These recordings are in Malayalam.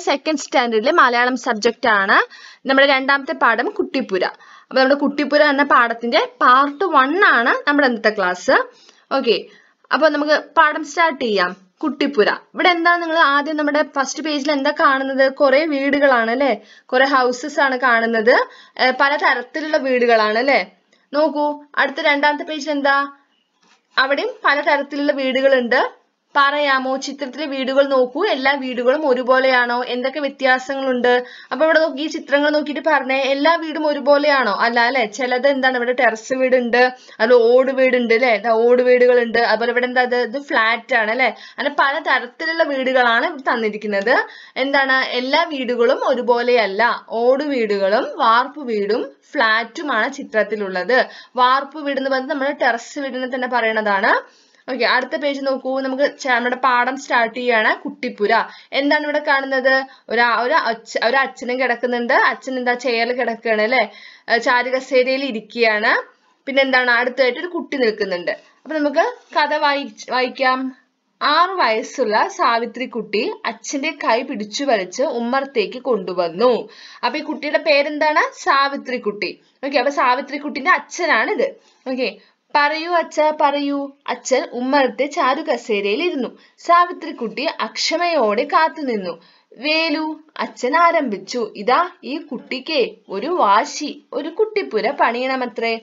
സെക്കൻഡ് സ്റ്റാൻഡേർഡിലെ മലയാളം സബ്ജക്റ്റ് ആണ് നമ്മുടെ രണ്ടാമത്തെ പാഠം കുട്ടിപ്പുര അപ്പൊ നമ്മുടെ കുട്ടിപ്പുര എന്ന പാഠത്തിന്റെ പാർട്ട് വൺ ആണ് നമ്മുടെ ഇന്നത്തെ ക്ലാസ് ഓക്കെ അപ്പൊ നമുക്ക് പാഠം സ്റ്റാർട്ട് ചെയ്യാം കുട്ടിപ്പുര ഇവിടെ എന്താ നിങ്ങൾ ആദ്യം നമ്മുടെ ഫസ്റ്റ് പേജിൽ എന്താ കാണുന്നത് കുറെ വീടുകളാണ് അല്ലെ കുറെ ഹൗസസ് ആണ് കാണുന്നത് ഏർ പല തരത്തിലുള്ള വീടുകളാണ് അല്ലെ നോക്കൂ അടുത്ത രണ്ടാമത്തെ പേജിൽ എന്താ അവിടെയും പലതരത്തിലുള്ള വീടുകളുണ്ട് പറയാമോ ചിത്രത്തിലെ വീടുകൾ നോക്കൂ എല്ലാ വീടുകളും ഒരുപോലെയാണോ എന്തൊക്കെ വ്യത്യാസങ്ങളുണ്ട് അപ്പൊ ഇവിടെ നോക്കി ഈ ചിത്രങ്ങൾ നോക്കിയിട്ട് പറഞ്ഞേ എല്ലാ വീടും ഒരുപോലെയാണോ അല്ല അല്ലെ ചിലത് എന്താണ് ഇവിടെ ടെറസ് വീടുണ്ട് അതുപോലെ ഓട് വീടുണ്ട് അല്ലെ ഓട് വീടുകളുണ്ട് അതുപോലെ ഇവിടെ എന്താ ഇത് ഇത് ഫ്ലാറ്റ് ആണ് അല്ലെ അങ്ങനെ പല തരത്തിലുള്ള വീടുകളാണ് ഇവിടെ തന്നിരിക്കുന്നത് എന്താണ് എല്ലാ വീടുകളും ഒരുപോലെയല്ല ഓട് വീടുകളും വാർപ്പ് വീടും ഫ്ലാറ്റുമാണ് ചിത്രത്തിലുള്ളത് വാർപ്പ് വീട് എന്ന് പറയുന്നത് നമ്മുടെ ടെറസ് വീടിനെ തന്നെ പറയണതാണ് ഓക്കെ അടുത്ത പേജ് നോക്കൂ നമുക്ക് ച- നമ്മുടെ പാഠം സ്റ്റാർട്ട് ചെയ്യാണ് കുട്ടിപ്പുര എന്താണ് ഇവിടെ കാണുന്നത് ഒരു ഒരു അച്ഛ ഒരു അച്ഛനും കിടക്കുന്നുണ്ട് അച്ഛൻ എന്താ ചെയറിൽ കിടക്കുകയാണ് അല്ലെ ചാരുകസേരയിൽ ഇരിക്കുകയാണ് പിന്നെ എന്താണ് അടുത്തായിട്ട് ഒരു കുട്ടി നിൽക്കുന്നുണ്ട് അപ്പൊ നമുക്ക് കഥ വായി വായിക്കാം ആറു വയസ്സുള്ള സാവിത്രി കുട്ടി അച്ഛന്റെ കൈ പിടിച്ചു വലിച്ച് ഉമ്മറത്തേക്ക് കൊണ്ടുവന്നു അപ്പൊ ഈ കുട്ടിയുടെ പേരെന്താണ് സാവിത്രി കുട്ടി ഓക്കെ അപ്പൊ സാവിത്രി കുട്ടിന്റെ അച്ഛനാണിത് ഓക്കെ പറയൂ അച്ഛ പറയൂ അച്ഛൻ ഉമ്മറത്തെ ചാരു കസേരയിൽ ഇരുന്നു സാവിത്രി കുട്ടി അക്ഷമയോടെ കാത്തുനിന്നു വേലു അച്ഛൻ ആരംഭിച്ചു ഇതാ ഈ കുട്ടിക്ക് ഒരു വാശി ഒരു കുട്ടിപ്പുര പണിയണമത്രേ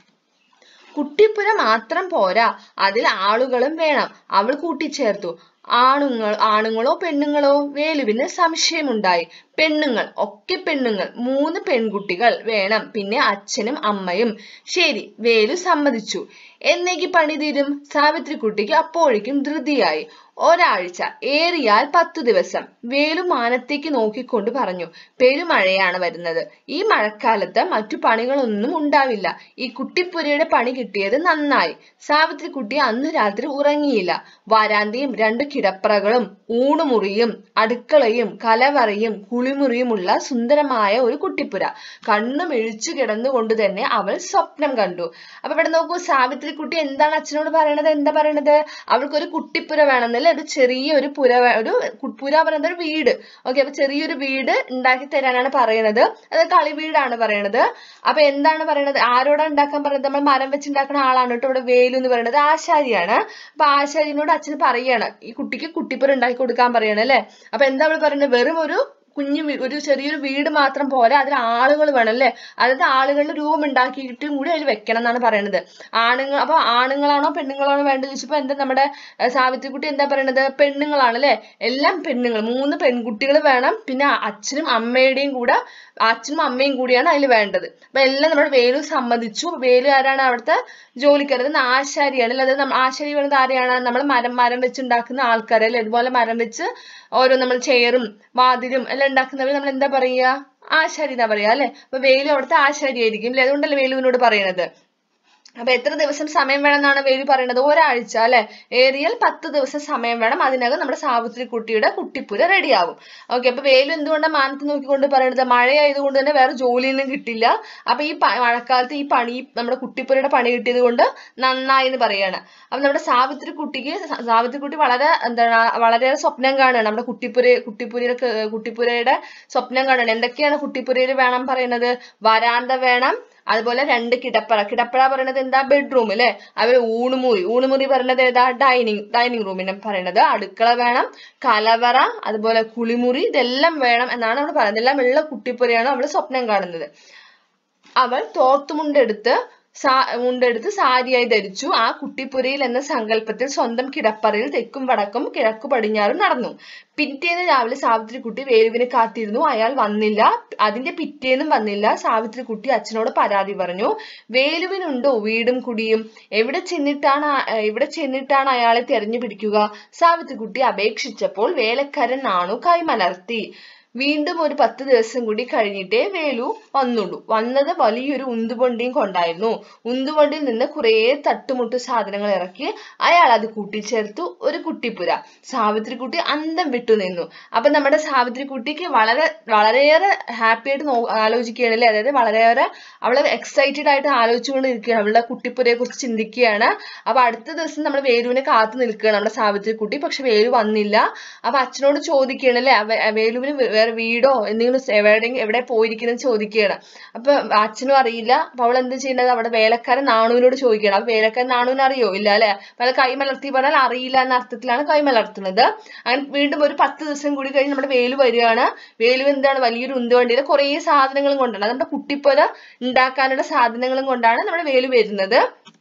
കുട്ടിപ്പുര മാത്രം പോരാ അതിൽ ആളുകളും വേണം അവൾ കൂട്ടിച്ചേർത്തു ആണുങ്ങൾ ആണുങ്ങളോ പെണ്ണുങ്ങളോ വേലുവിന് സംശയമുണ്ടായി പെണ്ണുങ്ങൾ ഒക്കെ പെണ്ണുങ്ങൾ മൂന്ന് പെൺകുട്ടികൾ വേണം പിന്നെ അച്ഛനും അമ്മയും ശരി വേലു സമ്മതിച്ചു എന്നേക്ക് പണി തീരും സാവിത്രിക്കുട്ടിക്ക് അപ്പോഴേക്കും ധൃതിയായി ഒരാഴ്ച ഏറിയാൽ പത്തു ദിവസം വേലു മാനത്തേക്ക് നോക്കിക്കൊണ്ട് പറഞ്ഞു പെരുമഴയാണ് വരുന്നത് ഈ മഴക്കാലത്ത് മറ്റു പണികളൊന്നും ഉണ്ടാവില്ല ഈ കുട്ടിപ്പുരയുടെ പണി കിട്ടിയത് നന്നായി സാവിത്രിക്കുട്ടി അന്ന് രാത്രി ഉറങ്ങിയില്ല വരാന്തയും രണ്ട് കിടപ്പറകളും ഊണുമുറിയും അടുക്കളയും കലവറയും കുളിമുറിയുമുള്ള സുന്ദരമായ ഒരു കുട്ടിപ്പുര കണ്ണു മിഴിച്ചു കിടന്നുകൊണ്ട് തന്നെ അവൾ സ്വപ്നം കണ്ടു അപ്പൊ ഇവിടെ നോക്കൂ സാവിത്രിക്കുട്ടി എന്താണ് അച്ഛനോട് പറയണത് എന്താ പറയണത് അവൾക്ക് ഒരു കുട്ടിപ്പുര വേണമെന്നല്ലേ ഒരു ചെറിയ ഒരു പുര വേ- ഒരു കു- പുര പറയുന്നത് ഒരു വീട് ഓക്കെ അപ്പൊ ചെറിയൊരു വീട് ഉണ്ടാക്കി തരാനാണ് പറയണത് അത് കളി വീടാണ് പറയണത് അപ്പൊ എന്താണ് പറയണത് ആരോടാണ് ഉണ്ടാക്കാൻ പറയുന്നത് നമ്മൾ മരം വെച്ച് ഉണ്ടാക്കുന്ന ആളാണ് കേട്ടോ ഇവിടെ വേലു എന്ന് പറയുന്നത് ആശാരിയാണ് അപ്പൊ ആശാരിനോട് അച്ഛന് പറയാണ് ഈ കുട്ടിക്ക് കുട്ടിപ്പുര ഉണ്ടാക്കി കൊടുക്കാൻ പറയണം അല്ലെ അപ്പൊ എന്താ അവള് പറയുന്നത് വെറും ഒരു കുഞ്ഞു വീ- ഒരു ചെറിയൊരു വീട് മാത്രം പോരാ അതിൽ ആളുകൾ വേണം അല്ലെ അതായത് ആളുകളുടെ രൂപം ഉണ്ടാക്കിയിട്ടും കൂടി അതിൽ വെക്കണം എന്നാണ് പറയുന്നത് ആണുങ്ങൾ അപ്പൊ ആണുങ്ങളാണോ പെണ്ണുങ്ങളാണോ വേണ്ടത് ചോദിച്ചപ്പോ എന്താ നമ്മുടെ ഏർ സാവിത്രിക്കുട്ടി എന്താ പറയണത് പെണ്ണുങ്ങളാണ് അല്ലെ എല്ലാം പെണ്ണുങ്ങൾ മൂന്ന് പെൺകുട്ടികൾ വേണം പിന്നെ അച്ഛനും അമ്മയുടെയും കൂടെ അച്ഛനും അമ്മയും കൂടിയാണ് അതിൽ വേണ്ടത് അപ്പൊ എല്ലാം നമ്മുടെ വേലു സമ്മതിച്ചു വേലു ആരാണ് അവിടുത്തെ ജോലിക്കാരത് ആശാരിയാണ് അല്ലാതെ നമ്മ- ആശാരി പറയുന്നത് ആരെയാണ് നമ്മൾ മരം മരം വെച്ച് ഉണ്ടാക്കുന്ന ആൾക്കാർ അല്ലെ ഇതുപോലെ മരം വെച്ച് ഓരോ നമ്മൾ ചെയറും വാതിലും എല്ലാം ഉണ്ടാക്കുന്നവർ നമ്മൾ എന്താ പറയുക ആശാരി എന്നാ പറയാ അല്ലെ അപ്പൊ വേലു അവിടുത്തെ ആശാരി ആയിരിക്കും അല്ലെ അതുകൊണ്ടല്ലേ വേലുവിനോട് പറയണത് അപ്പൊ എത്ര ദിവസം സമയം വേണം എന്നാണ് വേലു പറയുന്നത് ഒരാഴ്ച അല്ലെ ഏറിയാൽ പത്ത് ദിവസം സമയം വേണം അതിനകം നമ്മുടെ സാവിത്രി കുട്ടിയുടെ കുട്ടിപ്പുര റെഡിയാവും ഓക്കെ അപ്പൊ വേലു എന്തുകൊണ്ടാണ് മാനത്ത് നോക്കിക്കൊണ്ട് പറയുന്നത് മഴയായതുകൊണ്ട് തന്നെ വേറെ ജോലിയൊന്നും കിട്ടില്ല അപ്പൊ ഈ പ- മഴക്കാലത്ത് ഈ പണി നമ്മുടെ കുട്ടിപ്പുരയുടെ പണി കിട്ടിയത് കൊണ്ട് നന്നായി എന്ന് പറയാണ് അപ്പൊ നമ്മുടെ സാവിത്രി കുട്ടിക്ക് സ- സാവിത്രി കുട്ടി വളരെ എന്താണ് വളരെ സ്വപ്നം കാണുകയാണ് നമ്മുടെ കുട്ടിപ്പുര കുട്ടിപ്പുരയുടെ ക- കുട്ടിപ്പുരയുടെ സ്വപ്നം കാണുകയാണ് എന്തൊക്കെയാണ് കുട്ടിപ്പുരയിൽ വേണം പറയുന്നത് വരാന്ത വേണം അതുപോലെ രണ്ട് കിടപ്പറ കിടപ്പറ പറയുന്നത് എന്താ ബെഡ്റൂം അല്ലെ അതുപോലെ ഊണുമുറി ഊണുമുറി പറയുന്നത് ഏതാ ഡൈനിങ് ഡൈനിങ് റൂമിനെ പറയുന്നത് അടുക്കള വേണം കലവറ അതുപോലെ കുളിമുറി ഇതെല്ലാം വേണം എന്നാണ് നമ്മൾ പറയുന്നത് എല്ലാം ഉള്ള കുട്ടിപ്പുരയാണ് അവൾ സ്വപ്നം കാണുന്നത് അവൾ തോർത്തുമുണ്ടെടുത്ത് സാ മുണ്ടെടുത്ത് സാരിയായി ധരിച്ചു ആ കുട്ടിപ്പുരയിൽ എന്ന സങ്കല്പത്തിൽ സ്വന്തം കിടപ്പറയിൽ തെക്കും വടക്കും കിഴക്കു പടിഞ്ഞാറും നടന്നു പിറ്റേന്ന് രാവിലെ സാവിത്രിക്കുട്ടി വേലുവിനെ കാത്തിരുന്നു അയാൾ വന്നില്ല അതിന്റെ പിറ്റേന്നും വന്നില്ല സാവിത്രിക്കുട്ടി അച്ഛനോട് പരാതി പറഞ്ഞു വേലുവിനുണ്ടോ വീടും കുടിയും എവിടെ ചെന്നിട്ടാണ് ആ- ഏർ എവിടെ ചെന്നിട്ടാണ് അയാളെ തെരഞ്ഞു പിടിക്കുക സാവിത്രിക്കുട്ടി അപേക്ഷിച്ചപ്പോൾ വേലക്കാരൻ നാണു കൈമലർത്തി വീണ്ടും ഒരു പത്ത് ദിവസം കൂടി കഴിഞ്ഞിട്ടേ വേലു വന്നുള്ളൂ വന്നത് വലിയൊരു ഉന്തുവണ്ടിയും കൊണ്ടായിരുന്നു ഉന്തുവണ്ടിയിൽ നിന്ന് കുറേ തട്ടുമുട്ടു സാധനങ്ങൾ ഇറക്കി അയാൾ അത് കൂട്ടിച്ചേർത്തു ഒരു കുട്ടിപ്പുര സാവിത്രിക്കുട്ടി അന്തം വിട്ടു നിന്നു അപ്പൊ നമ്മുടെ സാവിത്രിക്കുട്ടിക്ക് വളരെ വളരെയേറെ ഹാപ്പി ആയിട്ട് നോ ആലോചിക്കുകയാണ് അല്ലേ അതായത് വളരെയേറെ അവള് എക്സൈറ്റഡ് ആയിട്ട് ആലോചിച്ചുകൊണ്ട് ഇരിക്കുകയാണ് അവളുടെ കുട്ടിപ്പുരയെ കുറിച്ച് ചിന്തിക്കുകയാണ് അപ്പൊ അടുത്ത ദിവസം നമ്മൾ വേലുവിനെ കാത്തു നിൽക്കുകയാണ് നമ്മുടെ സാവിത്രിക്കുട്ടി പക്ഷെ വേലു വന്നില്ല അപ്പൊ അച്ഛനോട് ചോദിക്കുകയാണ് അല്ലേ അവ- വേലുവിന് വേ- വേറെ വീടോ എന്തെങ്കിലും സ് എവിടെയെങ്കിലും എവിടെ പോയിരിക്കുന്നത് ചോദിക്കുകയാണ് അപ്പൊ അച്ഛനും അറിയില്ല അപ്പൊ അവൾ എന്ത് ചെയ്യുന്നത് അവിടെ വേലക്കാരൻ നാണുവിനോട് ചോദിക്കുകയാണ് അപ്പൊ വേലക്കാരൻ നാണുവിന് അറിയോ ഇല്ല അല്ലെ അപ്പൊ കൈ മലർത്തി പറഞ്ഞാൽ അറിയില്ല എന്ന അർത്ഥത്തിലാണ് കൈ മലർത്തുന്നത് അങ്ങനെ വീണ്ടും ഒരു പത്ത് ദിവസം കൂടി കഴിഞ്ഞ് നമ്മുടെ വേലു വരികയാണ് വേലു എന്താണ് വലിയൊരു ഉന്തുവണ്ടിയിൽ കുറേ സാധനങ്ങളും കൊണ്ടാണ് അത് നമ്മുടെ കുട്ടിപ്പൊല ഉണ്ടാക്കാനുള്ള സാധനങ്ങളും കൊണ്ടാണ് നമ്മുടെ വേലു വരുന്നത്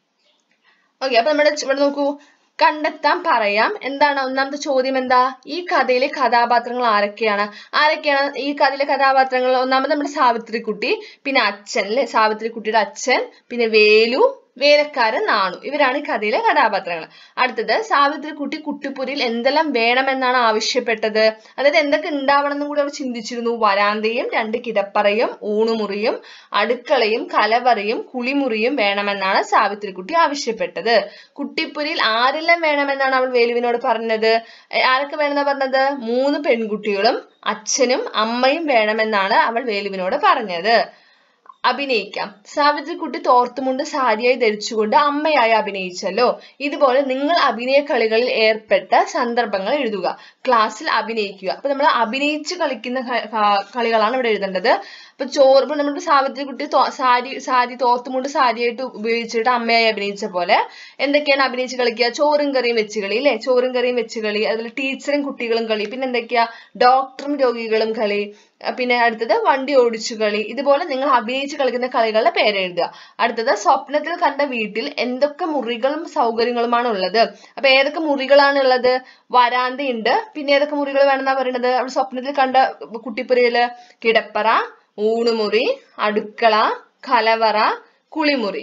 ഓക്കെ അപ്പൊ നമ്മുടെ ച് ഇവിടെ നോക്കൂ കണ്ടെത്താൻ പറയാം എന്താണ് ഒന്നാമത്തെ ചോദ്യം എന്താ ഈ കഥയിലെ കഥാപാത്രങ്ങൾ ആരൊക്കെയാണ് ആരൊക്കെയാണ് ഈ കഥയിലെ കഥാപാത്രങ്ങൾ ഒന്നാമത് നമ്മുടെ സാവിത്രിക്കുട്ടി പിന്നെ അച്ഛൻ അല്ലെ സാവിത്രിക്കുട്ടിയുടെ അച്ഛൻ പിന്നെ വേലു വേലക്കാരൻ നാണു ഇവരാണ് ഈ കഥയിലെ കഥാപാത്രങ്ങൾ അടുത്തത് സാവിത്രിക്കുട്ടി കുട്ടിപ്പുരയിൽ എന്തെല്ലാം വേണമെന്നാണ് ആവശ്യപ്പെട്ടത് അതായത് എന്തൊക്കെ ഉണ്ടാവണം എന്നും കൂടി അവർ ചിന്തിച്ചിരുന്നു വരാന്തയും രണ്ട് കിടപ്പറയും ഊണുമുറിയും അടുക്കളയും കലവറയും കുളിമുറിയും വേണമെന്നാണ് സാവിത്രിക്കുട്ടി ആവശ്യപ്പെട്ടത് കുട്ടിപ്പുരയിൽ ആരെല്ലാം വേണമെന്നാണ് അവൾ വേലുവിനോട് പറഞ്ഞത് എ, ആരൊക്കെ വേണമെന്നാ പറഞ്ഞത് മൂന്ന് പെൺകുട്ടികളും അച്ഛനും അമ്മയും വേണമെന്നാണ് അവൾ വേലുവിനോട് പറഞ്ഞത് അഭിനയിക്കാം സാവിത്രിക്കുട്ടി തോർത്തുമുണ്ട് സാരിയായി ധരിച്ചുകൊണ്ട് അമ്മയായി അഭിനയിച്ചല്ലോ ഇതുപോലെ നിങ്ങൾ അഭിനയ കളികളിൽ ഏർപ്പെട്ട സന്ദർഭങ്ങൾ എഴുതുക ക്ലാസ്സിൽ അഭിനയിക്കുക അപ്പൊ നമ്മൾ അഭിനയിച്ച് കളിക്കുന്ന ക- ക- കളികളാണ് ഇവിടെ എഴുതേണ്ടത് ഇപ്പൊ ചോറ് ഇപ്പൊ നമ്മുടെ സാവിത്രിക്കുട്ടി തോ- സാരി സാരി തോർത്തുമുണ്ട് സാരിയായിട്ട് ഉപയോഗിച്ചിട്ട് അമ്മയായി അഭിനയിച്ച പോലെ എന്തൊക്കെയാണ് അഭിനയിച്ച് കളിക്കുക ചോറും കറിയും വെച്ച് കളി അല്ലെ ചോറും കറിയും വെച്ച് കളി അതുപോലെ ടീച്ചറും കുട്ടികളും കളി പിന്നെ എന്തൊക്കെയാ ഡോക്ടറും രോഗികളും കളി അഹ് പിന്നെ അടുത്തത് വണ്ടി ഓടിച്ചു കളി ഇതുപോലെ നിങ്ങൾ അഭിനയിച്ച് കളിക്കുന്ന കളികളുടെ പേര് എഴുതുക അടുത്തത് സ്വപ്നത്തിൽ കണ്ട വീട്ടിൽ എന്തൊക്കെ മുറികളും സൗകര്യങ്ങളുമാണ് ഉള്ളത് അപ്പൊ ഏതൊക്കെ മുറികളാണ് ഉള്ളത് വരാന്തയുണ്ട് പിന്നെ ഏതൊക്കെ മുറികൾ വേണമെന്നാ പറയുന്നത് അവിടെ സ്വപ്നത്തിൽ കണ്ട കുട്ടിപ്പുരയില് കിടപ്പറ ഊണുമുറി അടുക്കള കലവറ കുളിമുറി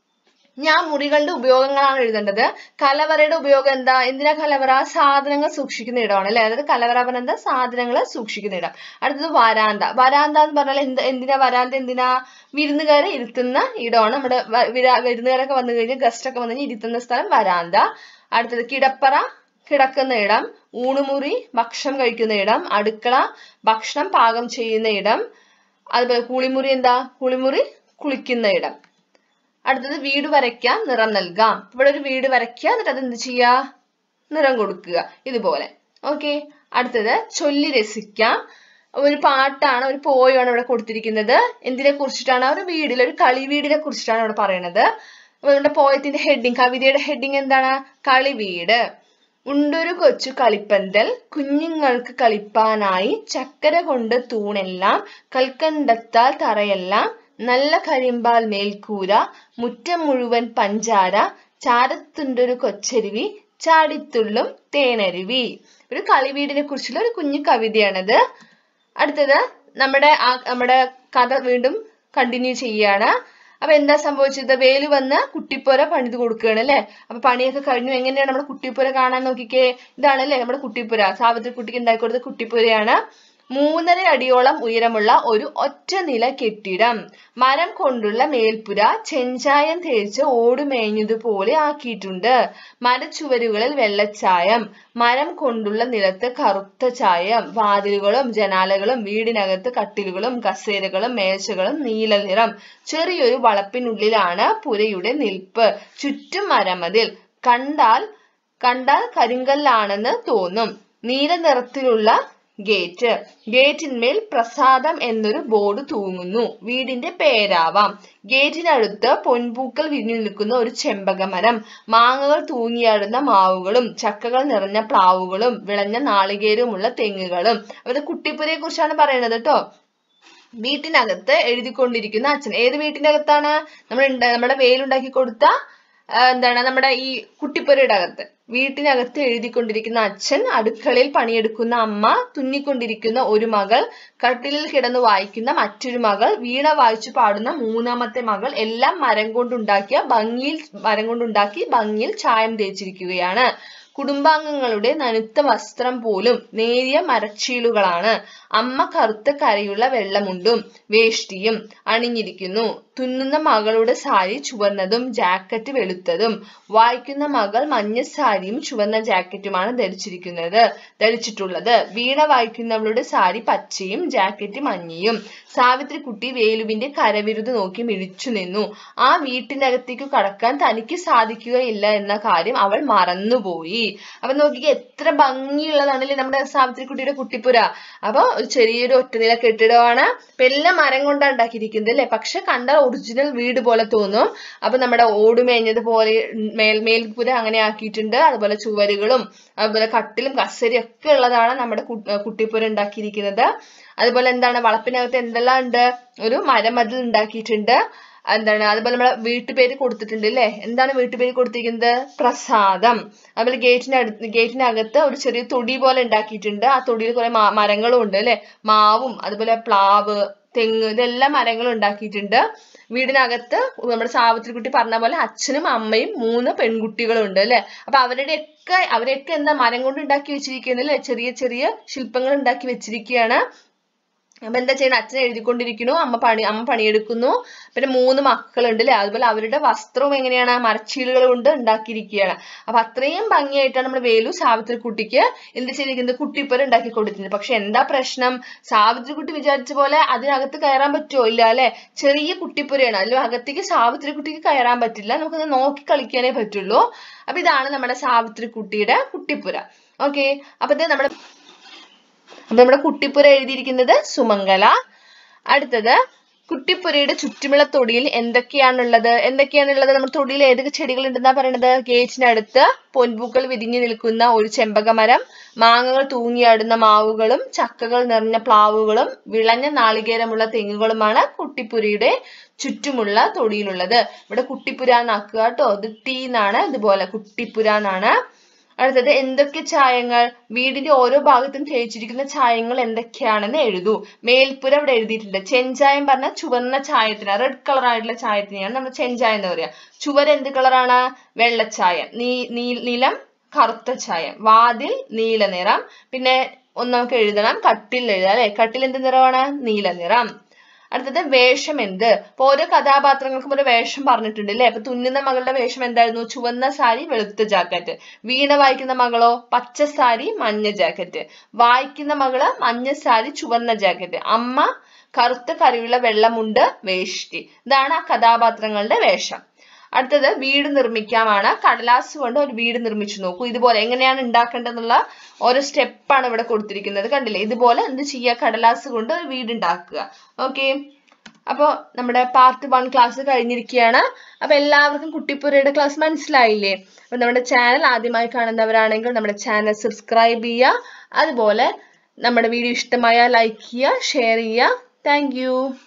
ഞാൻ മുറികളുടെ ഉപയോഗങ്ങളാണ് എഴുതേണ്ടത് കലവറയുടെ ഉപയോഗം എന്താ എന്തിനാ കലവറ സാധനങ്ങൾ സൂക്ഷിക്കുന്ന ഇടമാണ് അല്ലെ അതായത് കലവറ പറഞ്ഞ എന്താ സാധനങ്ങൾ സൂക്ഷിക്കുന്ന ഇടം അടുത്തത് വരാന്ത വരാന്ത എന്ന് പറഞ്ഞാൽ എന്ത് എന്തിനാ വരാന്ത എന്തിനാ വിരുന്നുകാരെ ഇരുത്തുന്ന ഇടമാണ് നമ്മുടെ വ- വിരാ- വിരുന്നുകാരൊക്കെ വന്നു കഴിഞ്ഞാൽ ഗസ്റ്റ് ഒക്കെ വന്നു കഴിഞ്ഞാൽ ഇരുത്തുന്ന സ്ഥലം വരാന്ത അടുത്തത് കിടപ്പറ കിടക്കുന്ന ഇടം ഊണുമുറി ഭക്ഷണം കഴിക്കുന്ന ഇടം അടുക്കള ഭക്ഷണം പാകം ചെയ്യുന്ന ഇടം അതുപോലെ കുളിമുറി എന്താ കുളിമുറി കുളിക്കുന്ന ഇടം അടുത്തത് വീട് വരയ്ക്കാം നിറം നൽകാം ഇവിടെ ഒരു വീട് വരയ്ക്കുക എന്നിട്ട് അത് എന്ത് ചെയ്യുക നിറം കൊടുക്കുക ഇതുപോലെ ഓക്കെ അടുത്തത് ചൊല്ലി രസിക്കാം ഒരു പാട്ടാണ് ഒരു പോയാണ് ഇവിടെ കൊടുത്തിരിക്കുന്നത് എന്തിനെ കുറിച്ചിട്ടാണ് ഒരു വീടിൽ ഒരു കളി വീടിനെ കുറിച്ചിട്ടാണ് ഇവിടെ പറയുന്നത് അപ്പൊ നമ്മുടെ പോയത്തിന്റെ ഹെഡിങ് കവിതയുടെ ഹെഡിങ് എന്താണ് കളിവീട് ഉണ്ടൊരു കൊച്ചു കളിപ്പന്തൽ കുഞ്ഞുങ്ങൾക്ക് കളിപ്പാനായി ചക്കര കൊണ്ട് തൂണെല്ലാം കൽക്കണ്ടത്താൽ തറയെല്ലാം നല്ല കരിമ്പാൽ മേൽക്കൂര മുറ്റം മുഴുവൻ പഞ്ചാര ചാരത്തുണ്ടൊരു കൊച്ചരുവി ചാടിത്തുള്ളും തേനരുവി ഒരു കളിവീടിനെ കുറിച്ചുള്ള ഒരു കുഞ്ഞു കവിതയാണത് അടുത്തത് നമ്മുടെ ആ നമ്മുടെ കഥ വീണ്ടും കണ്ടിന്യൂ ചെയ്യാണ് അപ്പൊ എന്താ സംഭവിച്ചത് വേലു വന്ന് കുട്ടിപ്പുര പണിത് കൊടുക്കുകയാണ് അല്ലെ അപ്പൊ പണിയൊക്കെ കഴിഞ്ഞു എങ്ങനെയാണ് നമ്മുടെ കുട്ടിപ്പുര കാണാൻ നോക്കിക്കേ ഇതാണ് അല്ലെ നമ്മുടെ കുട്ടിപ്പുര സാവിത്രി കുട്ടിക്ക് ഉണ്ടാക്കി കൊടുത്ത കുട്ടിപ്പുരയാണ് മൂന്നര അടിയോളം ഉയരമുള്ള ഒരു ഒറ്റ നില കെട്ടിടം മരം കൊണ്ടുള്ള മേൽപ്പുര ചെഞ്ചായം തേച്ച് ഓടുമേഞ്ഞതുപോലെ ആക്കിയിട്ടുണ്ട് മരച്ചുവരുകളിൽ വെള്ളച്ചായം മരം കൊണ്ടുള്ള നിലത്ത് കറുത്ത ചായം വാതിലുകളും ജനാലകളും വീടിനകത്ത് കട്ടിലുകളും കസേരകളും മേശകളും നീല നിറം ചെറിയൊരു വളപ്പിനുള്ളിലാണ് പുരയുടെ നിൽപ്പ് ചുറ്റും മരമതിൽ കണ്ടാൽ കണ്ടാൽ കരിങ്കല്ലാണെന്ന് തോന്നും നീല നിറത്തിലുള്ള ഗേറ്റ് ഗേറ്റിന്മേൽ പ്രസാദം എന്നൊരു ബോർഡ് തൂങ്ങുന്നു വീടിന്റെ പേരാവാം ഗേറ്റിനടുത്ത് പൊൻപൂക്കൾ വിരിഞ്ഞു നിൽക്കുന്ന ഒരു ചെമ്പകമരം മാങ്ങകൾ തൂങ്ങിയാടുന്ന മാവുകളും ചക്കകൾ നിറഞ്ഞ പ്ലാവുകളും വിളഞ്ഞ നാളികേരവുമുള്ള തെങ്ങുകളും അവരുടെ കുട്ടിപ്പുരയെ കുറിച്ചാണ് പറയുന്നത് കേട്ടോ വീട്ടിനകത്ത് എഴുതിക്കൊണ്ടിരിക്കുന്ന അച്ഛൻ ഏത് വീട്ടിനകത്താണ് നമ്മൾ ഉണ്ട- നമ്മുടെ വെയിലുണ്ടാക്കി കൊടുത്ത ആ, എന്താണ് നമ്മുടെ ഈ കുട്ടിപ്പുരയുടെ അകത്ത് വീട്ടിനകത്ത് എഴുതിക്കൊണ്ടിരിക്കുന്ന അച്ഛൻ അടുക്കളയിൽ പണിയെടുക്കുന്ന അമ്മ തുന്നിക്കൊണ്ടിരിക്കുന്ന ഒരു മകൾ കട്ടിലിൽ കിടന്ന് വായിക്കുന്ന മറ്റൊരു മകൾ വീണ വായിച്ചു പാടുന്ന മൂന്നാമത്തെ മകൾ എല്ലാം മരം കൊണ്ടുണ്ടാക്കിയ ഭംഗിയിൽ മരം കൊണ്ടുണ്ടാക്കി ഭംഗിയിൽ ചായം തേച്ചിരിക്കുകയാണ് കുടുംബാംഗങ്ങളുടെ നനുത്ത വസ്ത്രം പോലും നേരിയ മരച്ചീളുകളാണ് അമ്മ കറുത്ത കരയുള്ള വെള്ളമുണ്ടും വേഷ്ടിയും അണിഞ്ഞിരിക്കുന്നു തുന്നുന്ന മകളുടെ സാരി ചുവന്നതും ജാക്കറ്റ് വെളുത്തതും വായിക്കുന്ന മകൾ മഞ്ഞ സാരിയും ചുവന്ന ജാക്കറ്റുമാണ് ധരിച്ചിരിക്കുന്നത് ധരിച്ചിട്ടുള്ളത് വീണ വായിക്കുന്നവളുടെ സാരി പച്ചയും ജാക്കറ്റ് മഞ്ഞയും സാവിത്രിക്കുട്ടി വേലുവിന്റെ കരവിരുത് നോക്കി മിഴിച്ചു നിന്നു ആ വീട്ടിനകത്തേക്ക് കടക്കാൻ തനിക്ക് സാധിക്കുകയില്ല എന്ന കാര്യം അവൾ മറന്നുപോയി അപ്പൊ നോക്കിക്കേ എത്ര ഭംഗിയുള്ളതാണല്ലേ നമ്മുടെ സാവിത്രിക്കുട്ടിയുടെ കുട്ടിപ്പുര അപ്പൊ ഒരു ചെറിയൊരു ഒറ്റനില കെട്ടിടമാണ് അപ്പൊ എല്ലാം മരം കൊണ്ടാണ് ഉണ്ടാക്കിയിരിക്കുന്നത് അല്ലെ പക്ഷെ കണ്ടാൽ ഒറിജിനൽ വീട് പോലെ തോന്നും അപ്പൊ നമ്മുടെ ഓട് മേഞ്ഞത് പോലെ മേൽ മേൽപ്പുര അങ്ങനെ ആക്കിയിട്ടുണ്ട് അതുപോലെ ചുവരുകളും അതുപോലെ കട്ടിലും കസേരയും ഒക്കെ ഉള്ളതാണ് നമ്മുടെ കു- കുട്ടിപ്പുര ഉണ്ടാക്കിയിരിക്കുന്നത് അതുപോലെ എന്താണ് വളപ്പിനകത്ത് എന്തെല്ലാം ഉണ്ട് ഒരു മരമതിൽ ഉണ്ടാക്കിയിട്ടുണ്ട് എന്താണ് അതുപോലെ നമ്മളെ വീട്ടുപേര് കൊടുത്തിട്ടുണ്ട് അല്ലേ എന്താണ് വീട്ടുപേര് കൊടുത്തിരിക്കുന്നത് പ്രസാദം അതുപോലെ ഗേറ്റിനടുത്ത് ഗേറ്റിനകത്ത് ഒരു ചെറിയ തൊടി പോലെ ഉണ്ടാക്കിയിട്ടുണ്ട് ആ തൊടിയിൽ കുറെ മാ- മരങ്ങളും ഉണ്ട് അല്ലെ മാവും അതുപോലെ പ്ലാവ് തെങ്ങ് ഇതെല്ലാം മരങ്ങളും ഉണ്ടാക്കിയിട്ടുണ്ട് വീടിനകത്ത് നമ്മുടെ സാവിത്രിക്കുട്ടി പറഞ്ഞ പോലെ അച്ഛനും അമ്മയും മൂന്ന് പെൺകുട്ടികളും ഉണ്ട് അല്ലെ അപ്പൊ അവരുടെയൊക്കെ അവരെയൊക്കെ എന്താ മരം കൊണ്ട് ഉണ്ടാക്കി വെച്ചിരിക്കുന്നത് അല്ലെ ചെറിയ ചെറിയ ശില്പങ്ങൾ ഉണ്ടാക്കി വെച്ചിരിക്കുകയാണ് അപ്പൊ എന്താ ചെയ്യണം അച്ഛൻ എഴുതിക്കൊണ്ടിരിക്കുന്നു അമ്മ പണി അമ്മ പണിയെടുക്കുന്നു പിന്നെ മൂന്ന് മക്കളുണ്ട് അല്ലെ അതുപോലെ അവരുടെ വസ്ത്രവും എങ്ങനെയാണ് മരച്ചീലുകൾ കൊണ്ട് ഉണ്ടാക്കിയിരിക്കുകയാണ് അപ്പൊ അത്രയും ഭംഗിയായിട്ടാണ് നമ്മുടെ വേലു സാവിത്രിക്കുട്ടിക്ക് എന്ത് ചെയ്തിരിക്കുന്നത് കുട്ടിപ്പുര ഉണ്ടാക്കി കൊടുത്തിട്ടുണ്ട് പക്ഷെ എന്താ പ്രശ്നം സാവിത്രിക്കുട്ടി വിചാരിച്ച പോലെ അതിനകത്ത് കയറാൻ പറ്റുമോ ഇല്ല അല്ലെ ചെറിയ കുട്ടിപ്പുരയാണ് അതിൽ അകത്തേക്ക് സാവിത്രിക്കുട്ടിക്ക് കയറാൻ പറ്റില്ല നമുക്കത് നോക്കി കളിക്കാനേ പറ്റുള്ളൂ അപ്പൊ ഇതാണ് നമ്മുടെ സാവിത്രിക്കുട്ടിയുടെ കുട്ടിപ്പുര ഓക്കെ അപ്പൊ ഇത് നമ്മുടെ അപ്പൊ നമ്മുടെ കുട്ടിപ്പുര എഴുതിയിരിക്കുന്നത് സുമംഗല അടുത്തത് കുട്ടിപ്പുരയുടെ ചുറ്റുമുള്ള തൊടിയിൽ എന്തൊക്കെയാണുള്ളത് എന്തൊക്കെയാണുള്ളത് നമ്മുടെ തൊടിയിൽ ഏതൊക്കെ ചെടികൾ ഉണ്ടെന്നാ പറയണത് ഗേറ്റിനടുത്ത് പൊൻപൂക്കൾ വിരിഞ്ഞു നിൽക്കുന്ന ഒരു ചെമ്പകമരം മാങ്ങകൾ തൂങ്ങിയാടുന്ന മാവുകളും ചക്കകൾ നിറഞ്ഞ പ്ലാവുകളും വിളഞ്ഞ നാളികേരമുള്ള തെങ്ങുകളുമാണ് കുട്ടിപ്പുരയുടെ ചുറ്റുമുള്ള തൊടിയിലുള്ളത് ഇവിടെ കുട്ടിപ്പുര എന്നാക്കുക കേട്ടോ ഇത് ടീ എന്നാണ് ഇതുപോലെ കുട്ടിപ്പുര എന്നാണ് അടുത്തത് എന്തൊക്കെ ചായങ്ങൾ വീടിന്റെ ഓരോ ഭാഗത്തും തേച്ചിരിക്കുന്ന ചായങ്ങൾ എന്തൊക്കെയാണെന്ന് എഴുതൂ മേൽപ്പുര ഇവിടെ എഴുതിയിട്ടുണ്ട് ചെഞ്ചായം പറഞ്ഞ ചുവന്ന ചായത്തിന് റെഡ് കളർ ആയിട്ടുള്ള ചായത്തിനെയാണ് നമ്മൾ ചെഞ്ചായം എന്ന് പറയാ ചുവർ എന്ത് കളറാണ് വെള്ളച്ചായം നീ നീ- നിലം കറുത്ത ചായം വാതിൽ നീല നിറം പിന്നെ ഒന്ന് നമുക്ക് എഴുതണം കട്ടിൽ എഴുതാം അല്ലെ കട്ടിൽ എന്ത് നിറമാണ് നീല നിറം അടുത്തത് വേഷം എന്ത് ഇപ്പൊ ഓരോ കഥാപാത്രങ്ങൾക്കും ഒരു വേഷം പറഞ്ഞിട്ടുണ്ട് അല്ലെ അപ്പൊ തുന്നുന്ന മകളുടെ വേഷം എന്തായിരുന്നു ചുവന്ന സാരി വെളുത്ത ജാക്കറ്റ് വീണ വായിക്കുന്ന മകളോ പച്ച സാരി മഞ്ഞ ജാക്കറ്റ് വായിക്കുന്ന മകള് മഞ്ഞ സാരി ചുവന്ന ജാക്കറ്റ് അമ്മ കറുത്ത കറിയുള്ള വെള്ളമുണ്ട് വേഷ്ടി ഇതാണ് ആ കഥാപാത്രങ്ങളുടെ വേഷം അടുത്തത് വീട് നിർമ്മിക്കാമാണ് കടലാസ് കൊണ്ട് ഒരു വീട് നിർമ്മിച്ചു നോക്കൂ ഇതുപോലെ എങ്ങനെയാണ് ഉണ്ടാക്കേണ്ടതെന്നുള്ള ഓരോ സ്റ്റെപ്പാണ് ഇവിടെ കൊടുത്തിരിക്കുന്നത് കണ്ടില്ലേ ഇതുപോലെ എന്ത് ചെയ്യുക കടലാസ് കൊണ്ട് ഒരു വീട് ഉണ്ടാക്കുക ഓക്കെ അപ്പോൾ നമ്മുടെ പാർട്ട് വൺ ക്ലാസ് കഴിഞ്ഞിരിക്കുകയാണ് അപ്പൊ എല്ലാവർക്കും കുട്ടിപ്പുരയുടെ ക്ലാസ് മനസ്സിലായില്ലേ അപ്പൊ നമ്മുടെ ചാനൽ ആദ്യമായി കാണുന്നവരാണെങ്കിൽ നമ്മുടെ ചാനൽ സബ്സ്ക്രൈബ് ചെയ്യുക അതുപോലെ നമ്മുടെ വീഡിയോ ഇഷ്ടമായ ലൈക്ക് ചെയ്യുക ഷെയർ ചെയ്യുക താങ്ക്